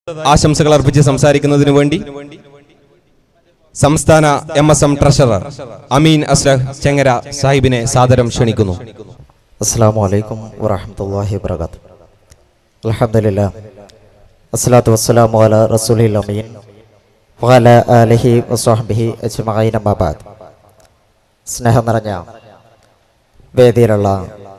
ആശംസകൾ അർപ്പിച്ച് സംസാരിക്കുന്നതിനു വേണ്ടി സംസ്ഥാന M S M treasurer Ameen Aslah Chengara സാഹിബിനെ സാദരം ക്ഷണിക്കുന്നു അസ്സാം വലൈക്കും വറഹമത്തല്ലാഹി വബർക്കാത്തു അലഹമില്ല അസ്സലാത്തു വസ്സലാമു അല റസൂലിൽ അമീൻ വഅല ആലിഹി വസ്വഹ്ബിഹി അജ്മഈൻ അമ്മാ ബഅദ് സ്നേഹം നിറഞ്ഞ വേദിയിലുള്ള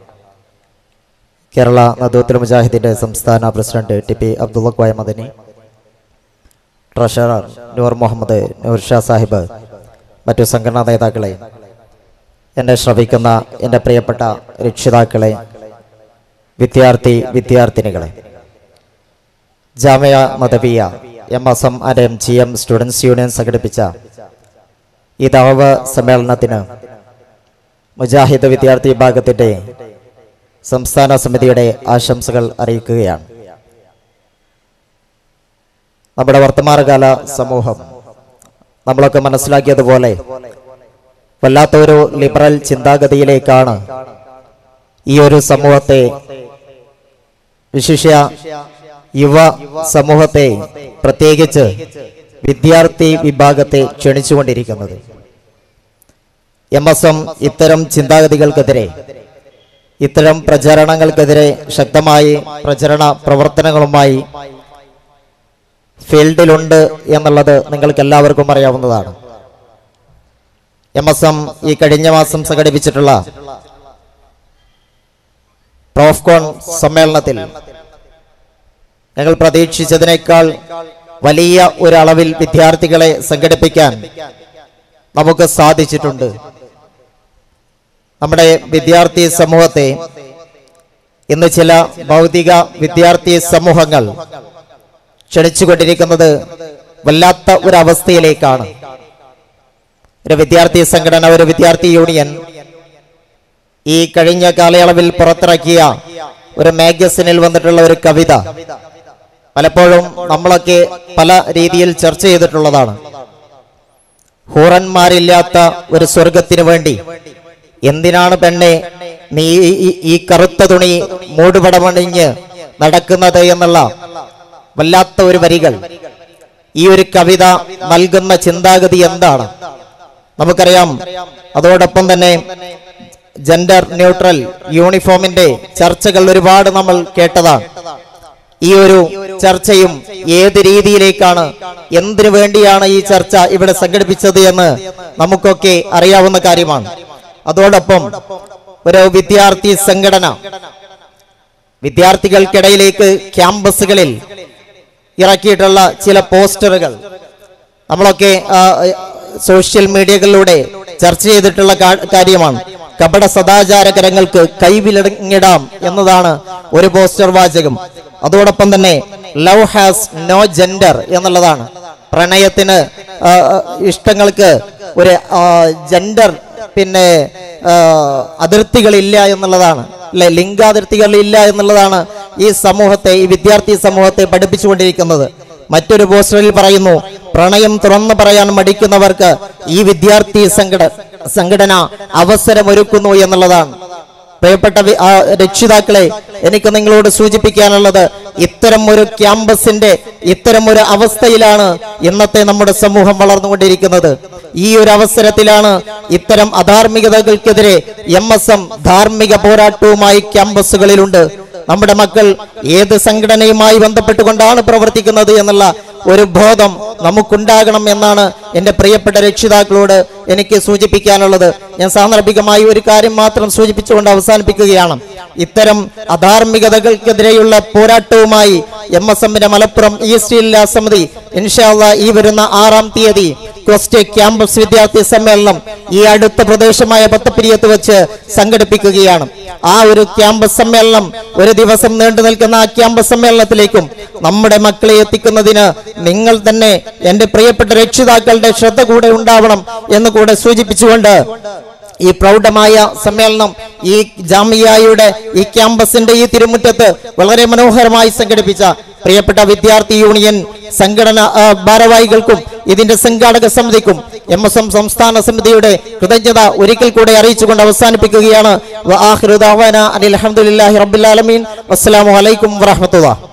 കേരള നദൂത്തുൽ മുജാഹിദിന്റെ സംസ്ഥാന president T P Abdulla Koya Madani treasurer Noor Muhammad Noor Shah Sahib മറ്റു സംഘടനാ നേതാക്കളെ എന്നെ ശ്രവിക്കുന്ന എൻ്റെ പ്രിയപ്പെട്ട രക്ഷിതാക്കളെ വിദ്യാർത്ഥി വിദ്യാർത്ഥിനികളെ ജാമ്യ മദവിയ M S M and M G M students union സംഘടിപ്പിച്ച ഈ ദവ സമ്മേളനത്തിന് മുജാഹിദ് വിദ്യാർത്ഥി വിഭാഗത്തിൻ്റെ സംസ്ഥാന സമിതിയുടെ ആശംസകൾ അറിയിക്കുകയാണ് നമ്മുടെ വർത്തമാനകാല സമൂഹം നമ്മളൊക്കെ മനസ്സിലാക്കിയതുപോലെ വല്ലാത്ത ഒരു ലിബറൽ ചിന്താഗതിയിലേക്കാണ് ഈ ഒരു സമൂഹത്തെ വിശിഷ്യ യുവ സമൂഹത്തെ പ്രത്യേകിച്ച് വിദ്യാർത്ഥി വിഭാഗത്തെ ക്ഷണിച്ചുകൊണ്ടിരിക്കുന്നത് എം എസ് എം ഇത്തരം ചിന്താഗതികൾക്കെതിരെ ഇത്തരം പ്രചരണങ്ങൾക്കെതിരെ ശക്തമായി പ്രചരണ പ്രവർത്തനങ്ങളുമായി ഫീൽഡിലുണ്ട് എന്നുള്ളത് നിങ്ങൾക്ക് എല്ലാവർക്കും അറിയാവുന്നതാണ് എം എസ് എം ഈ കഴിഞ്ഞ മാസം സംഘടിപ്പിച്ചിട്ടുള്ള പ്രോഫ്കോൺ സമ്മേളനത്തിൽ ഞങ്ങൾ പ്രതീക്ഷിച്ചതിനേക്കാൾ വലിയ ഒരളവിൽ വിദ്യാർത്ഥികളെ സംഘടിപ്പിക്കാൻ നമുക്ക് സാധിച്ചിട്ടുണ്ട് നമ്മുടെ വിദ്യാർത്ഥി സമൂഹത്തെ ഇന്ന് ചില ഭൗതിക വിദ്യാർത്ഥി സമൂഹങ്ങൾ ക്ഷണിച്ചുകൊണ്ടിരിക്കുന്നത് വല്ലാത്ത ഒരു അവസ്ഥയിലേക്കാണ് ഒരു വിദ്യാർത്ഥി സംഘടന ഒരു വിദ്യാർത്ഥി യൂണിയൻ ഈ കഴിഞ്ഞ കാലയളവിൽ പുറത്തിറക്കിയ ഒരു മാഗസിനിൽ വന്നിട്ടുള്ള ഒരു കവിത പലപ്പോഴും നമ്മളൊക്കെ പല രീതിയിൽ ചർച്ച ചെയ്തിട്ടുള്ളതാണ് ഹൂറന്മാരില്ലാത്ത ഒരു സ്വർഗത്തിനു വേണ്ടി എന്തിനാണ് പെണ്ണെ നീ ഈ- ഈ കറുത്ത തുണി മൂടുപടമണിഞ്ഞ് നടക്കുന്നത് എന്നുള്ള വല്ലാത്ത ഒരു വരികൾ ഈ ഒരു കവിത നൽകുന്ന ചിന്താഗതി എന്താണ് നമുക്കറിയാം അതോടൊപ്പം തന്നെ ജെൻഡർ ന്യൂട്രൽ യൂണിഫോമിന്റെ ചർച്ചകൾ ഒരുപാട് നമ്മൾ കേട്ടതാണ് ഈ ഒരു ചർച്ചയും ഏത് രീതിയിലേക്കാണ് എന്തിനു വേണ്ടിയാണ് ഈ ചർച്ച ഇവിടെ സംഘടിപ്പിച്ചത് എന്ന് നമുക്കൊക്കെ അറിയാവുന്ന കാര്യമാണ് അതോടൊപ്പം ഒരു വിദ്യാർത്ഥി സംഘടന വിദ്യാർത്ഥികൾക്കിടയിലേക്ക് ക്യാമ്പസുകളിൽ ഇറക്കിയിട്ടുള്ള ചില പോസ്റ്ററുകൾ നമ്മളൊക്കെ ആ, സോഷ്യൽ മീഡിയകളിലൂടെ ചർച്ച ചെയ്തിട്ടുള്ള കാ- കാര്യമാണ് കപട സദാചാരകരങ്ങൾക്ക് കൈവിലടങ്ങിടാം എന്നതാണ് ഒരു പോസ്റ്റർ വാചകം അതോടൊപ്പം തന്നെ ലവ് ഹാസ് നോ ജെൻഡർ എന്നുള്ളതാണ് പ്രണയത്തിന് ആ, ആ, ഇഷ്ടങ്ങൾക്ക് ഒരു ജെൻഡർ പിന്നെ ആ, അതിർത്തികളില്ല എന്നുള്ളതാണ് അല്ലെ ലിംഗാതിർത്തികളില്ല എന്നുള്ളതാണ് ഈ സമൂഹത്തെ ഈ വിദ്യാർത്ഥി സമൂഹത്തെ പഠിപ്പിച്ചുകൊണ്ടിരിക്കുന്നത് മറ്റൊരു പോസ്റ്ററിൽ പറയുന്നു പ്രണയം തുറന്നു പറയാൻ മടിക്കുന്നവർക്ക് ഈ വിദ്യാർത്ഥി സംഘട സംഘടന അവസരമൊരുക്കുന്നു എന്നുള്ളതാണ് പ്രിയപ്പെട്ട വി- ആ, രക്ഷിതാക്കളെ എനിക്ക് നിങ്ങളോട് സൂചിപ്പിക്കാനുള്ളത് ഇത്തരം ഒരു ക്യാമ്പസിന്റെ ഇത്തരം ഒരു അവസ്ഥയിലാണ് ഇന്നത്തെ നമ്മുടെ സമൂഹം വളർന്നുകൊണ്ടിരിക്കുന്നത് ഈ ഒരു അവസരത്തിലാണ് ഇത്തരം അധാർമികതകൾക്കെതിരെ എം എസ് എം ധാർമ്മിക പോരാട്ടവുമായി ക്യാമ്പസുകളിലുണ്ട് നമ്മുടെ മക്കൾ ഏത് സംഘടനയുമായി ബന്ധപ്പെട്ടുകൊണ്ടാണ് പ്രവർത്തിക്കുന്നത് എന്നുള്ള ഒരു ബോധം നമുക്കുണ്ടാകണം എന്നാണ് എൻ്റെ പ്രിയപ്പെട്ട രക്ഷിതാക്കളോട് എനിക്ക് സൂചിപ്പിക്കാനുള്ളത് ഞാൻ സാന്ദർഭികമായി ഒരു കാര്യം മാത്രം സൂചിപ്പിച്ചുകൊണ്ട് അവസാനിപ്പിക്കുകയാണ് ഇത്തരം അധാർമികതകൾക്കെതിരെയുള്ള പോരാട്ടവുമായി എം എസ് എമ്മിന്റെ മലപ്പുറം ഈസ്റ്റ് ജില്ലാ സമിതി ഇൻഷാല്ല ഈ വരുന്ന ആറാം തീയതി ക്വസ്റ്റ് ക്യാമ്പസ് വിദ്യാർത്ഥി സമ്മേളനം ഈ അടുത്ത പ്രദേശമായ പത്തപ്പിരിയത്ത് വെച്ച് സംഘടിപ്പിക്കുകയാണ് ആ ഒരു ക്യാമ്പസ് സമ്മേളനം ഒരു ദിവസം നീണ്ടു നിൽക്കുന്ന ആ ക്യാമ്പസ് സമ്മേളനത്തിലേക്കും നമ്മുടെ മക്കളെ എത്തിക്കുന്നതിന് നിങ്ങൾ തന്നെ എന്റെ പ്രിയപ്പെട്ട രക്ഷിതാക്കളുടെ ശ്രദ്ധ കൂടെ ഉണ്ടാവണം എന്ന് കൂടെ സൂചിപ്പിച്ചുകൊണ്ട് ഈ പ്രൗഢമായ സമ്മേളനം ഈ ജാമിയായുടെ ഈ ക്യാമ്പസിന്റെ ഈ തിരുമുറ്റത്ത് വളരെ മനോഹരമായി സംഘടിപ്പിച്ച പ്രിയപ്പെട്ട വിദ്യാർത്ഥി യൂണിയൻ സംഘടന ആ, ഭാരവാഹികൾക്കും ഇതിന്റെ സംഘാടക സമിതിക്കും എം എസ് എം സംസ്ഥാന സമിതിയുടെ കൃതജ്ഞത ഒരിക്കൽ കൂടെ അറിയിച്ചുകൊണ്ട് അവസാനിപ്പിക്കുകയാണ് വ ആഖിറു ദഅവാന അനിൽ ഹംദുലില്ലാഹി റബ്ബിൽ ആലമീൻ വസ്സലാമു അലൈക്കും വറഹ്മത്തുള്ളാഹി